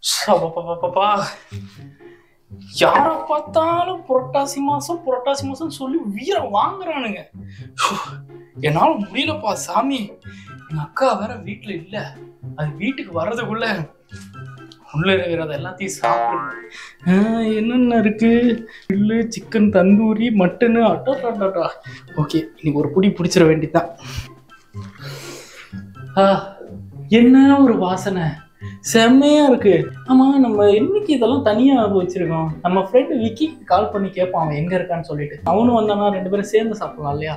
சபபபபபா. யார பார்த்தாலும் புரட்டாசி மாசம் புரட்டாசி மாசம் சொல்லி உயிரை வாங்குறானுங்க ஷோ, என்னால முடியலப்பா சாமி எங்க அக்கா வேற வீட்டுல இல்ல அது வீட்டுக்கு வர்றதுக்குள்ள உள்ள இருக்கிறத எல்லாத்தையும் சாப்பிடணும் ஆஹ், என்னென்ன இருக்கு கிரில்லு சிக்கன் தந்தூரி மட்டனு அட்டா ஓகே இன்னைக்கு ஒரு புடி பிடிச்சிட வேண்டியதுதான் ஆ, என்ன ஒரு வாசனை செம்மையா இருக்கு ஆமா நம்ம என்னைக்கு இதெல்லாம் தனியா வச்சிருக்கோம் நம்ம ஃப்ரெண்டு விக்கிக்கு கால் பண்ணி கேட்பான் அவன் எங்க இருக்கான்னு சொல்லிட்டு அவனும் வந்தானா ரெண்டு பேரும் சேர்ந்து சாப்பிடலாம் இல்லையா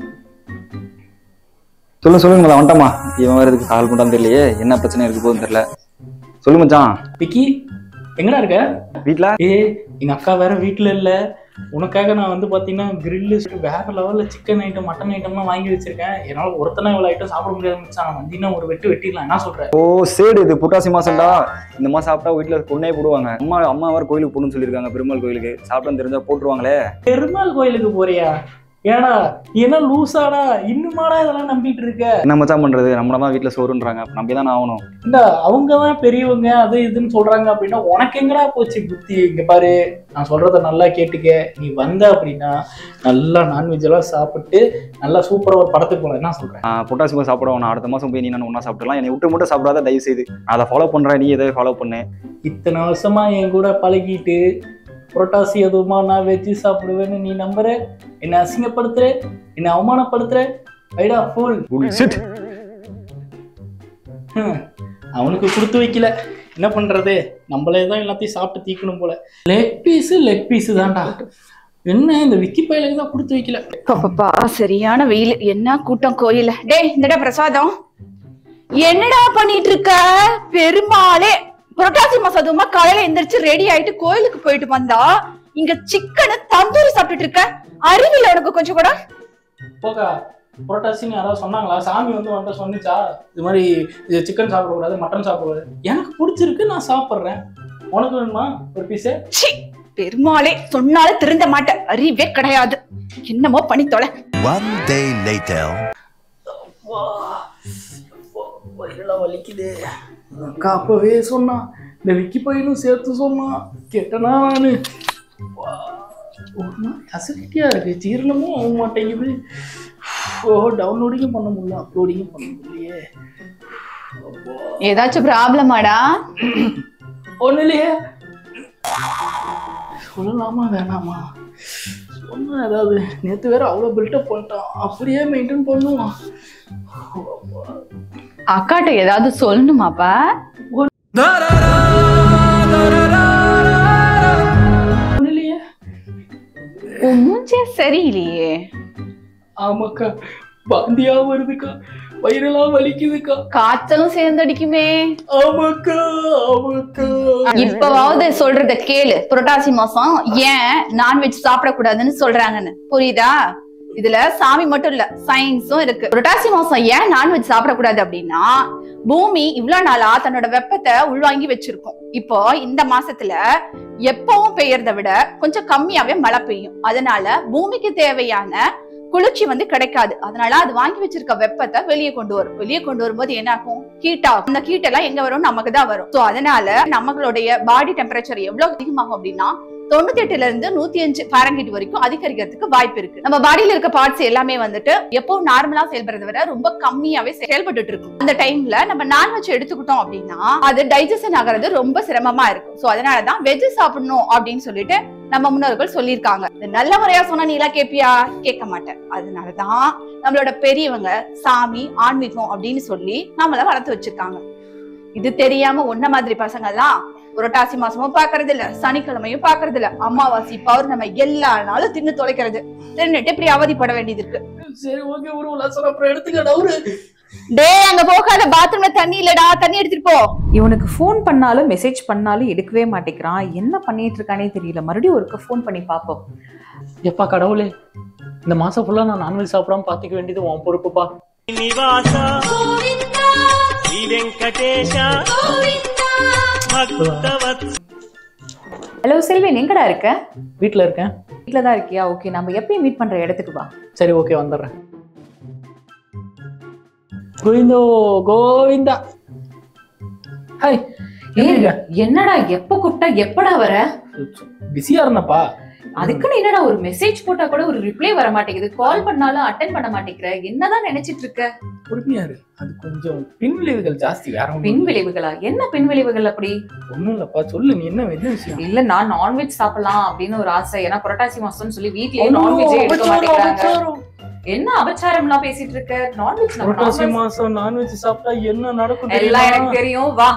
சொல்லு சொல்லுங்களா வந்துட்டமா இவன் வேற இதுக்கு கால் பண்ணான்னு தெரியலையே என்ன பிரச்சனை இருக்கு போதுன்னு தெரியல சொல்லு மச்சான் விக்கி எங்கடா இருக்க வீட்ல ஏ எங்க அக்கா வேற வீட்டுல இல்ல உனக்காக நான் வந்து பாத்தீங்கன்னா கிரில்லு வேற லெவல்ல சிக்கன் ஐட்டம் மட்டன் ஐட்டம்லாம் வாங்கி வச்சிருக்கேன் என்னால ஒருத்தனா இவ்வளவு ஐட்டம் சாப்பிட முடியாது மச்சான் வந்தீங்கன்னா ஒரு வெட்டு வெட்டிடலாம் என்ன சொல்ற ஓ சேடு இது புட்டாசி மாசம்டா இந்த மாசம் சாப்பிட்டா வீட்டுல பொண்ணே போடுவாங்க அம்மா அம்மா வேற கோயிலுக்கு போகணும்னு சொல்லியிருக்காங்க பெருமாள் கோயிலுக்கு சாப்பிட்டா தெரிஞ்சா போட்டுருவாங்களே பெருமாள் கோயிலுக்கு போறியா ஏடா நீ என்ன லூசாடா இன்னுமாடா இதெல்லாம் நம்பிட்டு இருக்க என்ன மச்சான் பண்றது நம்மள தான் வீட்டுல சோறுன்றாங்க நம்பி தான் ஆகணும் இந்த அவங்க தான் பெரியவங்க அது இதுன்னு சொல்றாங்க அப்படின்னா உனக்கு எங்கடா போச்சு புத்தி இங்க பாரு நான் சொல்றத நல்லா கேட்டுக்க நீ வந்த அப்படின்னா நல்லா நான்வெஜ் எல்லாம் சாப்பிட்டு நல்லா சூப்பரா ஒரு படத்துக்கு போலாம் என்ன சொல்றேன் ஆஹ் புட்டாசி மாசம் சாப்பிடுவோம் நான் அடுத்த மாசம் போய் நீ நான் ஒண்ணா சாப்பிடலாம் என்னை விட்டு மட்டும் சாப்பிடாத தயவு செய்து நான் அதை ஃபாலோ பண்றேன் நீ எதை ஃபாலோ பண்ணு இத்தனை வருஷமா என் கூட பழகிட்டு புரட்டாசி எதுவுமா நான் வெஜ்ஜு சாப்பிடுவேன்னு நீ நம்புற என்னை அசிங்கப்படுத்துற என்னை அவமானப்படுத்துற ஐடா ஃபுல் Bullshit. அவனுக்கு கொடுத்து வைக்கல என்ன பண்றது நம்மளே தான் எல்லாத்தையும் சாப்பிட்டு தீக்கணும் போல லெக் பீஸு லெக் பீஸு தான்டா என்ன இந்த விக்கி பையலுக்கு தான் கொடுத்து வைக்கல அப்பப்பா சரியான வெயில் என்ன கூட்டம் கோயில டேய் இந்தடா பிரசாதம் என்னடா பண்ணிட்டு இருக்க பெருமாளே புரட்டாசி மாசம் அதுவுமா காலையில எந்திரிச்சு ரெடி ஆயிட்டு கோயிலுக்கு போயிட்டு வந்தா இங்க சிக்கனு தந்தூரி சாப்பிட்டுட்டு இருக்க அறிவில்ல உனக்கு கொஞ்சம் கூட போகா புரட்டாசின்னு யாராவது சொன்னாங்களா சாமி வந்து வந்துட்டு சொன்னிச்சா இது மாதிரி இது சிக்கன் சாப்பிடக்கூடாது மட்டன் சாப்பிடக்கூடாது எனக்கு பிடிச்சிருக்கு நான் சாப்பிட்றேன் உனக்கு வேணுமா ஒரு பீஸு சி பெருமாளே சொன்னாலும் திருந்த மாட்டேன் அறிவே கிடையாது என்னமோ பண்ணி தொலை One day later. வயிறெல்லாம் வலிக்குது அக்கா அப்பவே சொன்னான் இந்த விக்கி பையனும் சேர்த்து சொன்னான் கேட்டனா நானு வா, ஒரு மாதிரி அசிடிட்டியா இருக்கு ஜீரணமும் ஆக மாட்டேங்குது ஓ டவுன்லோடிங்கும் பண்ண முடியல அப்லோடிங்கும் பண்ண முடியலையே ஏதாச்சும் ப்ராப்ளமாடா ஒன்றும் இல்லையே சொல்லலாமா வேணாமா சொன்னா ஏதாவது நேற்று வேற அவ்வளோ பில்டப் பண்ணிட்டான் அப்படியே மெயின்டைன் பண்ணுவான் அக்காட்ட ஏதாவது சொல்லணுமாப்பா ஒன்றும் இல்லையே உன் மூஞ்சே சரியில்லையே ஆமாக்கா பாந்தியா வருதுக்கா வயிறெல்லாம் வலிக்குதுக்கா காய்ச்சலும் சேர்ந்தடிக்குமே ஆமாக்கா ஆமாக்கா இப்பவாவது சொல்றத கேளு புரட்டாசி மாசம் ஏன் நான்வெஜ் சாப்பிடக்கூடாதுன்னு சொல்றாங்கன்னு புரியுதா இதுல சாமி மட்டும் இல்ல சயின்ஸும் இருக்கு புரட்டாசி மாசம் ஏன் நான்வெஜ் சாப்பிடக்கூடாது அப்படின்னா பூமி இவ்வளவு நாளா தன்னோட வெப்பத்தை உள்வாங்கி வச்சிருக்கும் இப்போ இந்த மாசத்துல எப்பவும் பெய்யறத விட கொஞ்சம் கம்மியாவே மழை பெய்யும் அதனால பூமிக்கு தேவையான குளிர்ச்சி வந்து கிடைக்காது அதனால அது வாங்கி வச்சிருக்க வெப்பத்தை வெளியே கொண்டு வரும் வெளியே கொண்டு வரும்போது என்ன ஆகும் ஹீட் ஆகும் அந்த ஹீட் எல்லாம் எங்க வரும் நமக்கு தான் வரும் சோ அதனால நம்மளுடைய பாடி டெம்பரேச்சர் எவ்வளவு அதிகமாகும் அப்படின்னா தொண்ணூத்தி எட்டுல இருந்து நூத்தி அஞ்சு பாரங்கிட் வரைக்கும் அதிகரிக்கிறதுக்கு வாய்ப்பு இருக்கு நம்ம பாடியில இருக்க பார்ட்ஸ் எல்லாமே வந்துட்டு எப்பவும் நார்மலா செயல்படுறத விட ரொம்ப கம்மியாவே செயல்பட்டு இருக்கும் அந்த டைம்ல நம்ம நான்வெஜ் எடுத்துக்கிட்டோம் அப்படின்னா அது டைஜஷன் ஆகிறது ரொம்ப சிரமமா இருக்கும் சோ அதனாலதான் வெஜ் சாப்பிடணும் அப்படின்னு சொல்லிட்டு நம்ம முன்னோர்கள் சொல்லியிருக்காங்க இது நல்ல முறையா சொன்னா நீ எல்லாம் கேப்பியா கேட்க மாட்டேன் அதனாலதான் நம்மளோட பெரியவங்க சாமி ஆன்மீகம் அப்படின்னு சொல்லி நம்மள வளர்த்து வச்சிருக்காங்க இது தெரியாம உன்ன மாதிரி பசங்க எல்லாம் புரட்டாசி மாசமும் பாக்குறது இல்ல சனிக்கிழமையும் பாக்குறது இல்ல அமாவாசை பௌர்ணமி எல்லா நாளும் தின்னு தொலைக்கிறது தின்னுட்டு இப்படி அவதிப்பட வேண்டியது இருக்கு சரி ஓகே ஒரு லட்சம் அப்புறம் எடுத்துக்கடா ஒரு டேய் அங்க போகாத பாத்ரூம்ல தண்ணி இல்லடா தண்ணி எடுத்துட்டு போ இவனுக்கு ஃபோன் பண்ணாலும் மெசேஜ் பண்ணாலும் எடுக்கவே மாட்டேங்கிறான் என்ன பண்ணிட்டு இருக்கானே தெரியல மறுபடியும் ஒருக்க ஃபோன் பண்ணி பார்ப்போம் எப்பா கடவுளே இந்த மாசம் ஃபுல்லா நான் நான்வெஜ் சாப்பிடாம பாத்துக்க வேண்டியது உன் பொறுப்புப்பா శ్రీనివాస శ్రీ వెంకటేశ భక్తవత్ ஹலோ செல்வின் எங்கடா இருக்க வீட்ல இருக்கேன் வீட்டில் தான் இருக்கியா ஓகே நம்ம எப்பயும் மீட் பண்ற இடத்துக்கு வா சரி ஓகே வந்துடுறேன் கோவிந்தோ கோவிந்தா ஹாய் ஏய், என்னடா எப்ப கூப்பிட்டா எப்படா வர பிஸியா இருந்தப்பா அதுக்குன்னு என்னடா ஒரு மெசேஜ் போட்டா கூட ஒரு ரிப்ளை வர மாட்டேங்குது கால் பண்ணாலும் அட்டென்ட் பண்ண மாட்டேங்கிற என்னதான் நினைச்சிட்டு இருக்க பொறுமையா இரு அது கொஞ்சம் பின் விளைவுகள் ஜாஸ்தி வேற பின் ஒண்ணும் விளைவுகளா என்ன பின் விளைவுகள் அப்படி ஒண்ணும் இல்லப்பா சொல்லு நீ என்ன என்ன விஷயம் இல்ல நான் நான்வெஜ் சாப்பிடலாம் அப்படின்னு ஒரு ஆசை ஏன்னா புரட்டாசி மாசம்னு சொல்லி வீட்லயே ஐயோ, நான்வெஜ் எடுக்க அபச்சாரம், மாட்டேங்கிறாங்க அபச்சாரம். என்ன அபச்சாரம் எல்லாம் பேசிட்டு இருக்க நான்வெஜ் புரட்டாசி மாசம் நான்வெஜ் சாப்பிட்டா என்ன நடக்கும் எல்லாம் தெரியுமா? எனக்கு தெரியும் வா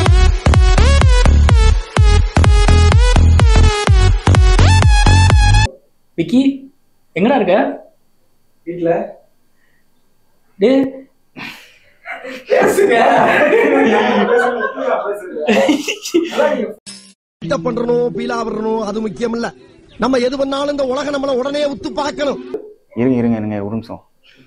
விக்கி எங்கடா இருக்க வீட்டுல டேய் என்ன பண்றணும் பீலா வரணும் அது முக்கியம் இல்ல நம்ம எது பண்ணாலும் இந்த உலகம் நம்மள உடனே உத்து பார்க்கணும் இருங்க இருங்க இருங்க ஒரு நிமிஷம்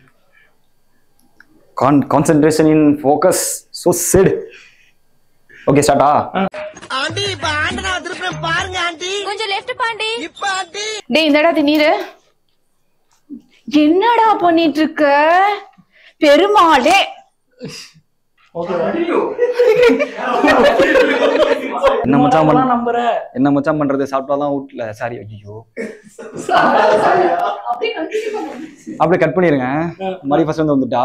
con concentration in focus so sit okay ஸ்டார்ட்டா ஆண்டி இப்ப ஆண்டனா திருப்பி பாருங்க ஆண்டி கொஞ்சம் லெஃப்ட் பாண்டி இப்ப ஆண்டி டேய் இந்தடா திடீர் என்னடா பண்ணிட்டு இருக்க பெருமாளே என்ன மச்சான் பண்ண நம்புற என்ன மச்சான் பண்றது சாப்பிட்டாதான் வீட்ல சாரி ஐயோ அப்படியே கட் பண்ணிருங்க மறுபடியும் ஃபர்ஸ்ட் வந்து வந்துட்டா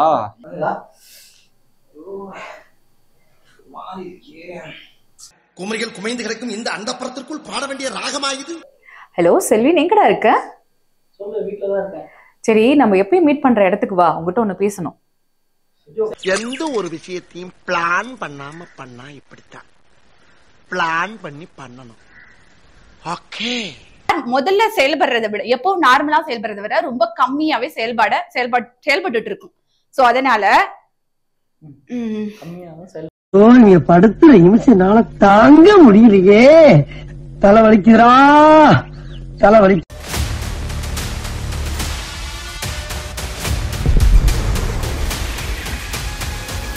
குமரிகள் குமைந்து கிடக்கும் இந்த அண்டப்புறத்திற்குள் பாட வேண்டிய ராகமாயுது ஹலோ செல்வின் எங்கடா இருக்க சொல்லு வீட்டுல தான் இருக்கேன் சரி நம்ம எப்பயும் மீட் பண்ற இடத்துக்கு வா உங்ககிட்ட ஒண்ணு பேசணும் எந்த ஒரு விஷயத்தையும் பிளான் பண்ணாம பண்ணா இப்படித்தான் பிளான் பண்ணி பண்ணணும் ஓகே முதல்ல செயல்படுறதை விட எப்போ நார்மலா செயல்படுறதை விட ரொம்ப கம்மியாவே செயல்பாட செயல்பட் செயல்பட்டுட்டு இருக்கும் சோ அதனால ம், கம்மியா தான் செல் ஓ நீங்க படுத்துற நிமிஷம்னால தாங்க முடியலையே தலை வலிக்குதுடா தலை வலி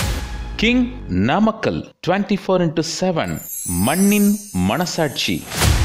king Namakkal twenty four into seven மண்ணின் மனசாட்சி